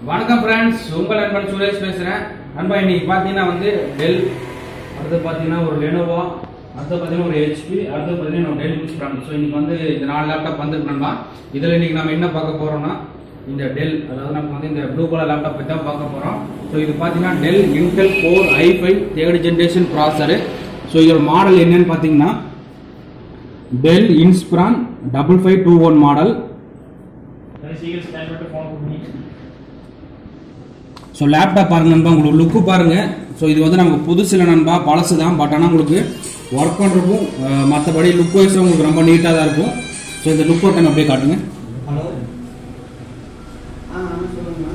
வணக்கம் ஃப்ரெண்ட்ஸ் உங்கள் நண்பன் சுரேஷ் பேசுகிறேன் நண்பா இன்னைக்கு பார்த்தீங்கன்னா வந்து டெல் அடுத்து பார்த்தீங்கன்னா ஒரு லெனோவா அடுத்து பார்த்தீங்கன்னா ஒரு ஹெச்பி அடுத்து பார்த்தீங்கன்னா டெல் யூஸ் பண்ணணும் ஸோ இன்னைக்கு வந்து இந்த நாலு லேப்டாப் வந்துருக்கு நண்பா இதில் இன்னைக்கு நம்ம என்ன பார்க்க போகிறோம்னா இந்த டெல் அதாவது நமக்கு வந்து இந்த ப்ளூ கலர் லேப்டாப் பற்றி தான் பார்க்க போகிறோம் ஸோ இது பார்த்தீங்கன்னா Dell Intel four i five third generation processor so இதோட மாடல் என்னன்னு பார்த்தீங்கன்னா Dell Inspiron double five two one model so laptop பாருங்க நண்பா உங்களுக்கு லுக்கு பாருங்க ஸோ இது வந்து நமக்கு புதுசு இல்லை நண்பா பழசு தான் பட் ஆனால் உங்களுக்கு ஒர்க் பண்ணுறதுக்கும் மற்றபடி லுக் வைஸ் உங்களுக்கு ரொம்ப நீட்டாக தான் இருக்கும் ஸோ இந்த லுக் டைம் அப்படியே காட்டுங்க ஹலோ ஆ ஆமாம் சொல்லுங்கண்ணா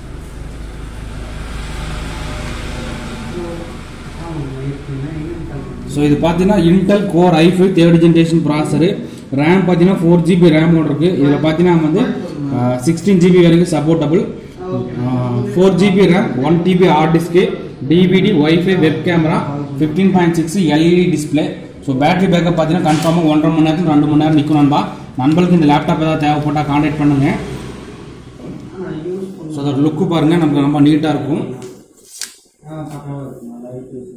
ஆமாம் இருக்குண்ணா என்ன ஸோ இது பார்த்தீங்கன்னா Intel core i five third generation processor RAM பார்த்தீங்கன்னா ஃபோர் ஜிபி ரேம் இருக்கு இதில் பார்த்தீங்கன்னா வந்து சிக்ஸ்டீன் ஜிபி வரைக்கும் supportable four GB RAM one TB hard disk DVD WiFi web camera fifteen point six LED display so battery backup பார்த்தீங்கன்னா கன்ஃபார்மாக ஒன்றரை மணி நேரத்துக்கு ரெண்டு மணி நேரம் நிற்கும் நண்பா நண்பர்களுக்கு இந்த லேப்டாப் ஏதாவது தேவைப்பட்டால் கான்டாக்ட் பண்ணுங்க ஆனால் யூஸ் ஸோ அதோட லுக்கு பாருங்கள் நமக்கு ரொம்ப நீட்டாக இருக்கும் ஆ பக்கம் இருக்குண்ணா லைட் யூஸ்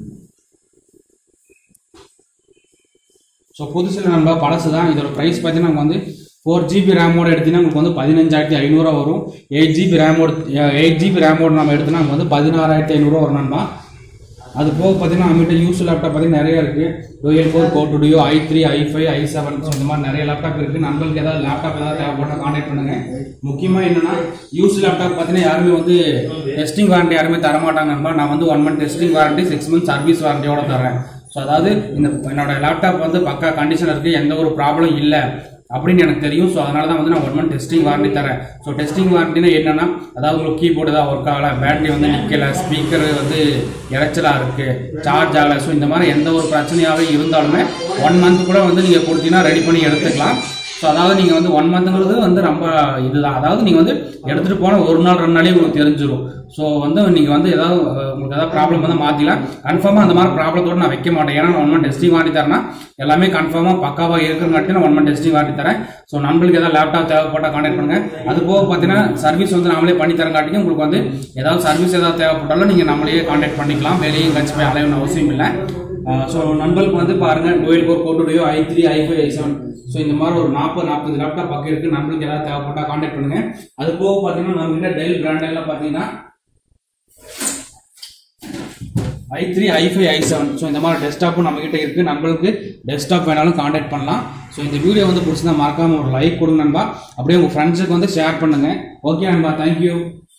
ஸோ புதுசில் நம்ம பழசு தான் இதோட ப்ரைஸ் பார்த்தீங்கன்னா நமக்கு வந்து ஃபோர் ஜிபி ரேமோட எடுத்தீங்கன்னா உங்களுக்கு வந்து பதினஞ்சாயிரத்தி ஐநூறுரூவா வரும் எயிட் ஜிபி ரேமோட எயிட் ஜிபி ரேமோட நம்ம எடுத்தோம்னா நமக்கு வந்து பதினாறாயிரத்தி ஐநூறுரூவா வரும் நண்பா அது போக பார்த்தீங்கன்னா நம்மகிட்ட யூஸ் லேப்டாப் பார்த்தீங்கன்னா நிறைய இருக்குது dual four core two duo i three i five i seven so இந்த மாதிரி நிறைய லேப்டாப் இருக்குது நண்பர்களுக்கு ஏதாவது லேப்டாப் ஏதாவது தேவைப்பட்டால் கான்டாக்ட் பண்ணுங்க முக்கியமாக என்னன்னா யூஸ் லேப்டாப் பார்த்தீங்கன்னா யாருமே வந்து டெஸ்டிங் வாரண்டி யாருமே தர மாட்டாங்க நண்பா நான் வந்து one month testing warranty six month service வாரண்டியோட தரேன் ஸோ அதாவது இந்த என்னோட லேப்டாப் வந்து பக்கா கண்டிஷன் இருக்குது எந்த ஒரு ப்ராப்ளம் இல்லை அப்படின்னு எனக்கு தெரியும் ஸோ அதனால தான் வந்து நான் ஒன் மந்த் டெஸ்டிங் வாரண்டி தரேன் ஸோ டெஸ்டிங் வாரண்டினா என்னன்னா அதாவது உங்களுக்கு கீபோர்டு தான் ஒர்க் ஆகல பேட்டரி வந்து நிற்கல ஸ்பீக்கர் வந்து இறைச்சலாக இருக்கு சார்ஜ் ஆகலை ஸோ இந்த மாதிரி எந்த ஒரு பிரச்சனையாகவே இருந்தாலுமே ஒன் மந்த் கூட வந்து நீங்கள் கொடுத்தீங்கன்னா ரெடி பண்ணி எடுத்துக்கலாம் ஸோ அதாவது நீங்கள் வந்து ஒன் மந்த்ங்கிறது வந்து ரொம்ப இதுதான் அதாவது நீங்கள் வந்து எடுத்துகிட்டு போன ஒரு நாள் ரெண்டு நாளே உங்களுக்கு தெரிஞ்சிடும் ஸோ வந்து நீங்கள் வந்து ஏதாவது அஹ், உங்களுக்கு ஏதாவது ப்ராப்ளம் வந்து மாற்றிக்கலாம் கன்ஃபார்மாக அந்த மாதிரி ப்ராப்ளத்தோட நான் வைக்க மாட்டேன் ஏன்னா ஒன் மந்த் டெஸ்டிங் வாங்கி தரேன்னா எல்லாமே கன்ஃபார்மாக பக்காவாக இருக்கிறங்காட்டி நான் ஒன் மந்த் டெஸ்டிங் வாங்கி தரேன் ஸோ நண்பர்களுக்கு ஏதாவது லேப்டாப் தேவைப்பட்டால் கான்டாக்ட் பண்ணுங்க அது போக பார்த்தீங்கன்னா சர்வீஸ் வந்து நாமளே பண்ணி தரங்காட்டியும் உங்களுக்கு வந்து ஏதாவது சர்வீஸ் ஏதாவது தேவைப்பட்டாலும் நீங்கள் நம்மளையே கான்டாக்ட் பண்ணிக்கலாம் வெளியே எங்கேயாச்சும் போய் அலையணும் அவசியம் இல்லை ஸோ நண்பர்களுக்கு வந்து பாருங்க dual core core two duo i three i five i seven so இந்த மாதிரி ஒரு நாற்பது நாற்பது லேப்டாப் பக்கம் இருக்கு நண்பர்களுக்கு ஏதாவது தேவைப்பட்டா கான்டாக்ட் பண்ணுங்க அது போக பார்த்தீங்கன்னா நம்ம கிட்ட டெல் பிராண்ட் எல்லாம் பார்த்தீங்கன்னா i three i five i seven so இந்த மாதிரி டெஸ்க்டாப்பும் நம்ம கிட்ட இருக்கு நம்மளுக்கு டெஸ்க்டாப் வேணாலும் கான்டாக்ட் பண்ணலாம் ஸோ இந்த வீடியோ வந்து பிடிச்சிருந்தா மறக்காம ஒரு லைக் கொடுங்க நண்பா அப்படியே உங்க ஃப்ரெண்ட்ஸுக்கு வந்து ஷேர் பண்ணுங்க ஓகே நண்பா தேங்க்யூ